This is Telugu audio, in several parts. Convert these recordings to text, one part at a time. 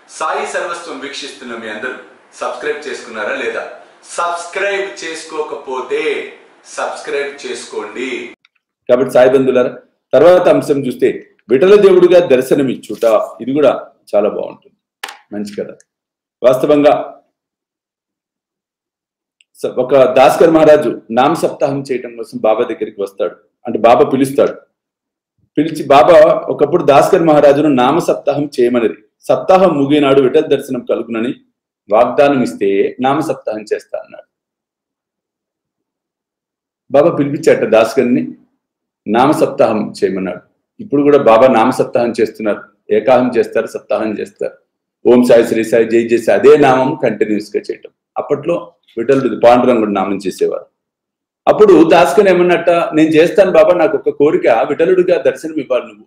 సాయి సర్వస్వం వీక్షిస్తున్న మీ అందరూ సబ్స్క్రైబ్ చేసుకున్నారా లేదా సబ్స్క్రైబ్ చేసుకోకపోతే సబ్స్క్రైబ్ చేసుకోండి కాబట్టి సాయి బంధువులారా తర్వాత అంశం చూస్తే విఠల దేవుడిగా దర్శనమిచ్చుట ఇది కూడా చాలా బాగుంటుంది మంచి కథ వాస్తవంగా స- ఒక దాస్కర్ మహారాజు నామ సప్తాహం చేయటం కోసం బాబా దగ్గరికి వస్తాడు అంటే బాబా పిలుస్తాడు పిలిచి బాబా ఒకప్పుడు దాస్కర్ మహారాజును నామ సప్తాహం చేయమన్నది సప్తాహం ముగినాడు విఠల దర్శనం కలుగునని వాగ్దానం ఇస్తే నామ సప్తాహం చేస్తా అన్నాడు బాబా పిలిపించాట దాస్కర్ని నామ సప్తాహం చేయమన్నాడు ఇప్పుడు కూడా బాబా నామ సప్తాహం చేస్తున్నారు ఏకాహం చేస్తారు సప్తాహం చేస్తారు ఓం సాయి శ్రీ సాయి జై జై సాయి అదే నామం కంటిన్యూస్ గా చేయటం అప్పట్లో విఠలుడు పాండురంగుడు నామం చేసేవారు అప్పుడు దాస్కన్ ఏమన్నట్ట నేను చేస్తాను బాబా నాకు ఒక కోరిక విఠలుడిగా దర్శనం ఇవ్వాలి నువ్వు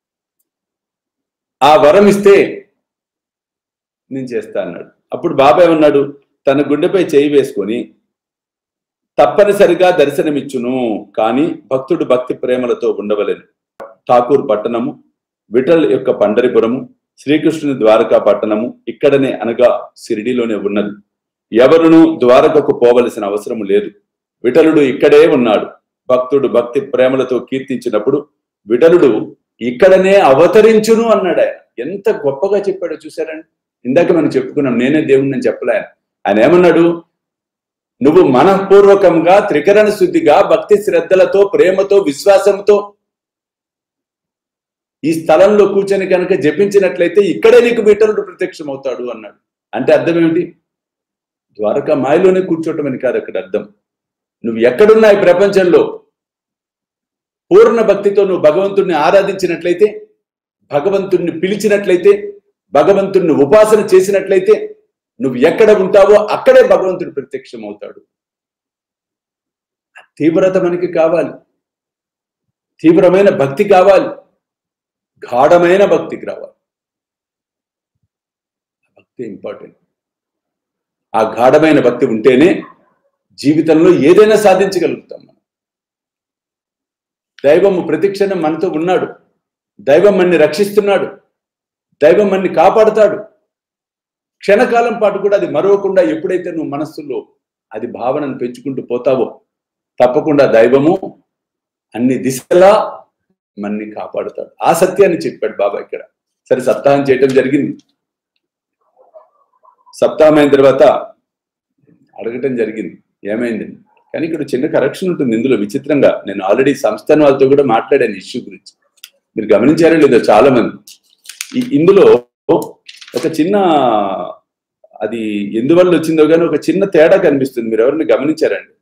ఆ వరం ఇస్తే నేను చేస్తా అన్నాడు అప్పుడు బాబా ఏమన్నాడు తన గుండెపై చేయి వేసుకొని తప్పనిసరిగా దర్శనమిచ్చును కానీ భక్తుడు భక్తి ప్రేమలతో ఉండవలెను ఠాకూర్ పట్టణము విఠల్ యొక్క పండరిపురము శ్రీకృష్ణుని ద్వారకా పట్టణము ఇక్కడనే అనగా షిరిడిలోనే ఉన్నది ఎవరును ద్వారకకు పోవలసిన అవసరం లేదు విఠలుడు ఇక్కడే ఉన్నాడు భక్తుడు భక్తి ప్రేమలతో కీర్తించినప్పుడు విఠలుడు ఇక్కడనే అవతరించును అన్నాడు ఆయన ఎంత గొప్పగా చెప్పాడో చూసారండి ఇందాక మనం చెప్పుకున్నాం నేనే దేవుణ్ణి అని చెప్పలే ఆయన ఆయన ఏమన్నాడు నువ్వు మనఃపూర్వకంగా త్రికరణ శుద్ధిగా భక్తి శ్రద్ధలతో ప్రేమతో విశ్వాసంతో ఈ స్థలంలో కూర్చొని కనుక జపించినట్లయితే ఇక్కడే నీకు విఠలుడు ప్రత్యక్షం అవుతాడు అన్నాడు అంటే అర్థం ఏమిటి ద్వారకా మాయలోనే కూర్చోవటం అని కాదు అక్కడ అర్థం నువ్వు ఎక్కడున్నా ఈ ప్రపంచంలో పూర్ణ భక్తితో నువ్వు భగవంతుణ్ణి ఆరాధించినట్లయితే భగవంతుణ్ణి పిలిచినట్లయితే భగవంతుణ్ణి ఉపాసన చేసినట్లయితే నువ్వు ఎక్కడ ఉంటావో అక్కడే భగవంతుడు ప్రత్యక్షం అవుతాడు ఆ తీవ్రత మనకి కావాలి తీవ్రమైన భక్తి కావాలి గాఢమైన భక్తికి రావాలి ఆ భక్తి ఇంపార్టెంట్ ఆ గాఢమైన భక్తి ఉంటేనే జీవితంలో ఏదైనా సాధించగలుగుతాం మనం దైవము ప్రతిక్షణం మనతో ఉన్నాడు దైవం మన్ని రక్షిస్తున్నాడు దైవం మన్ని కాపాడుతాడు క్షణకాలం పాటు కూడా అది మరవకుండా ఎప్పుడైతే నువ్వు మనస్సులో అది భావనను పెంచుకుంటూ పోతావో తప్పకుండా దైవము అన్ని దిశలా మన్ని కాపాడుతాడు ఆ సత్యాన్ని చెప్పాడు బాబా ఇక్కడ సరే సప్తాహం చేయటం జరిగింది సప్తాహం అయిన తర్వాత అడగటం జరిగింది ఏమైంది కానీ ఇక్కడ చిన్న కరెక్షన్ ఉంటుంది ఇందులో విచిత్రంగా నేను ఆల్రెడీ సంస్థాన వాళ్ళతో కూడా మాట్లాడాను ఇష్యూ గురించి మీరు గమనించారో లేదో చాలా మంది ఈ- ఇందులో ఒక చిన్న అది ఎందువల్ల వచ్చిందో కానీ ఒక చిన్న తేడా కనిపిస్తుంది మీరు ఎవరిని గమనించారండి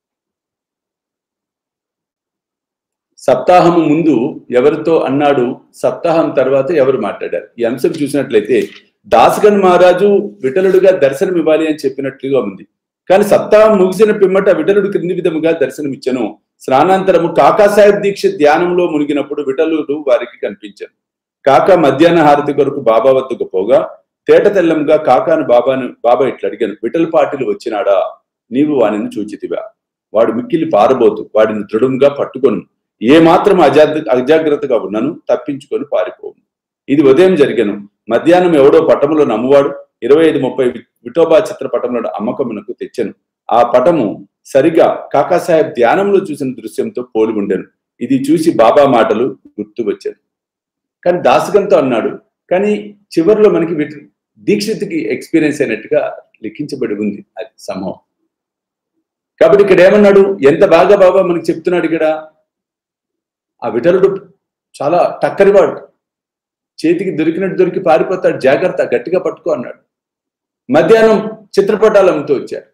సప్తాహము ముందు ఎవరితో అన్నాడు సప్తాహం తర్వాత ఎవరు మాట్లాడారు ఈ అంశం చూసినట్లయితే దాసగన్ మహారాజు విఠలుడుగా దర్శనం ఇవ్వాలి అని చెప్పినట్లుగా ఉంది కానీ సప్తాహం ముగిసిన పిమ్మట విఠలుడు క్రింది విధముగా దర్శనమిచ్చను స్నానాంతరము కాకాసాహెబ్ దీక్ష ధ్యానంలో మునిగినప్పుడు విఠలుడు వారికి కనిపించాను కాకా మధ్యాహ్న హారతి కొరకు బాబా వద్దకు పోగా తేట తెల్లంగా కాకాను బాబాను బాబా ఇట్లా అడిగాను విఠల్ పాటిలు వచ్చినాడా నీవు వానిని చూచితివా వాడు మిక్కిలి పారబోతు వాడిని దృఢంగా పట్టుకొను ఏ మాత్రం అజాగ్ర అజాగ్రత్తగా ఉన్నను తప్పించుకొని పారిపోవు ఇది ఉదయం జరిగను మధ్యాహ్నం ఎవడో పటములో నమ్మువాడు ఇరవై ఐదు ముప్పై విఠోబా చిత్రపటంలో అమ్మకమునకు తెచ్చాను ఆ పటము సరిగా కాకాసాహెబ్ ధ్యానంలో చూసిన దృశ్యంతో పోలి ఉండెను ఇది చూసి బాబా మాటలు గుర్తు వచ్చాను కానీ దాసగంతో అన్నాడు కానీ చివరిలో మనకి వీటి దీక్షిత్కి ఎక్స్పీరియన్స్ అయినట్టుగా లిఖించబడి ఉంది అది సంభవం కాబట్టి ఇక్కడ ఏమన్నాడు ఎంత బాగా బాబా మనకి చెప్తున్నాడు ఇక్కడ ఆ విఠలుడు చాలా టక్కరివాడు చేతికి దొరికినట్టు దొరికి పారిపోతాడు జాగ్రత్త గట్టిగా పట్టుకో అన్నాడు మధ్యాహ్నం చిత్రపటాలు అమ్ముతూ వచ్చారు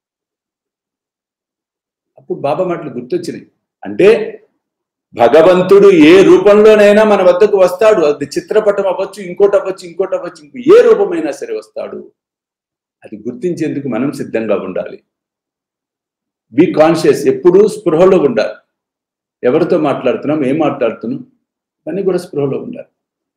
అప్పుడు బాబా మాటలు గుర్తొచ్చినాయి అంటే భగవంతుడు ఏ రూపంలోనైనా మన వద్దకు వస్తాడు అది చిత్రపటం అవ్వచ్చు ఇంకోటి అవ్వచ్చు ఇంకోటి అవ్వచ్చు ఇంకో ఏ రూపమైనా సరే వస్తాడు అది గుర్తించేందుకు మనం సిద్ధంగా ఉండాలి బీ కాన్షియస్ ఎప్పుడూ స్పృహలో ఉండాలి ఎవరితో మాట్లాడుతున్నాం ఏం మాట్లాడుతున్నాం అన్నీ కూడా స్పృహలో ఉండాలి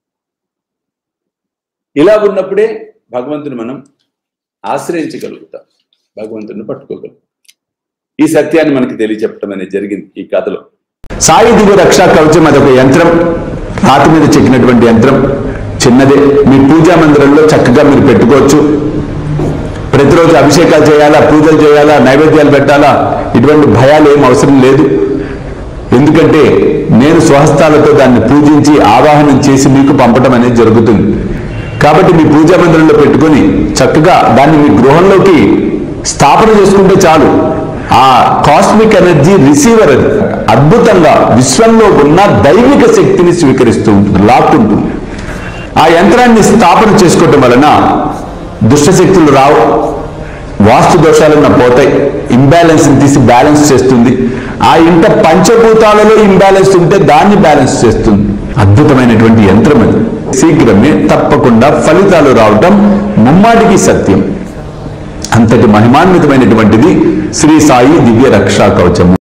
ఇలా ఉన్నప్పుడే భగవంతుని మనం ఆశ్రయించగలుగుతాం భగవంతుని పట్టుకోగలుగుతాం ఈ సత్యాన్ని మనకి తెలియచెప్పడం అనేది జరిగింది ఈ కథలో సాయి దివ్య రక్షా కవచం అదొక యంత్రం రాతి మీద చెక్కినటువంటి యంత్రం చిన్నదే మీ పూజా మందిరంలో చక్కగా మీరు పెట్టుకోవచ్చు ప్రతిరోజు అభిషేకాలు చేయాలా పూజలు చేయాలా నైవేద్యాలు పెట్టాలా ఇటువంటి భయాలు ఏం అవసరం లేదు ఎందుకంటే నేను స్వహస్తాలతో దాన్ని పూజించి ఆవాహనం చేసి మీకు పంపటం అనేది జరుగుతుంది కాబట్టి మీ పూజా మందిరంలో పెట్టుకొని చక్కగా దాన్ని మీ గృహంలోకి స్థాపన చేసుకుంటే చాలు ఆ కాస్మిక్ ఎనర్జీ రిసీవర్ అది అద్భుతంగా విశ్వంలో ఉన్న దైవిక శక్తిని స్వీకరిస్తూ ఉంటుంది లాక్కుంటుంది ఆ యంత్రాన్ని స్థాపన చేసుకోవటం వలన దుష్టశక్తులు రావు వాస్తు దోషాలన్న పోతాయి ఇంబ్యాలెన్స్ తీసి బ్యాలెన్స్ చేస్తుంది ఆ ఇంట పంచభూతాలలో ఇంబ్యాలెన్స్ ఉంటే దాన్ని బ్యాలెన్స్ చేస్తుంది అద్భుతమైనటువంటి యంత్రం అది శీఘ్రమే తప్పకుండా ఫలితాలు రావటం ముమ్మాటికి సత్యం అంతటి మహిమాన్వితమైనటువంటిది శ్రీ సాయి దివ్య రక్షా కవచము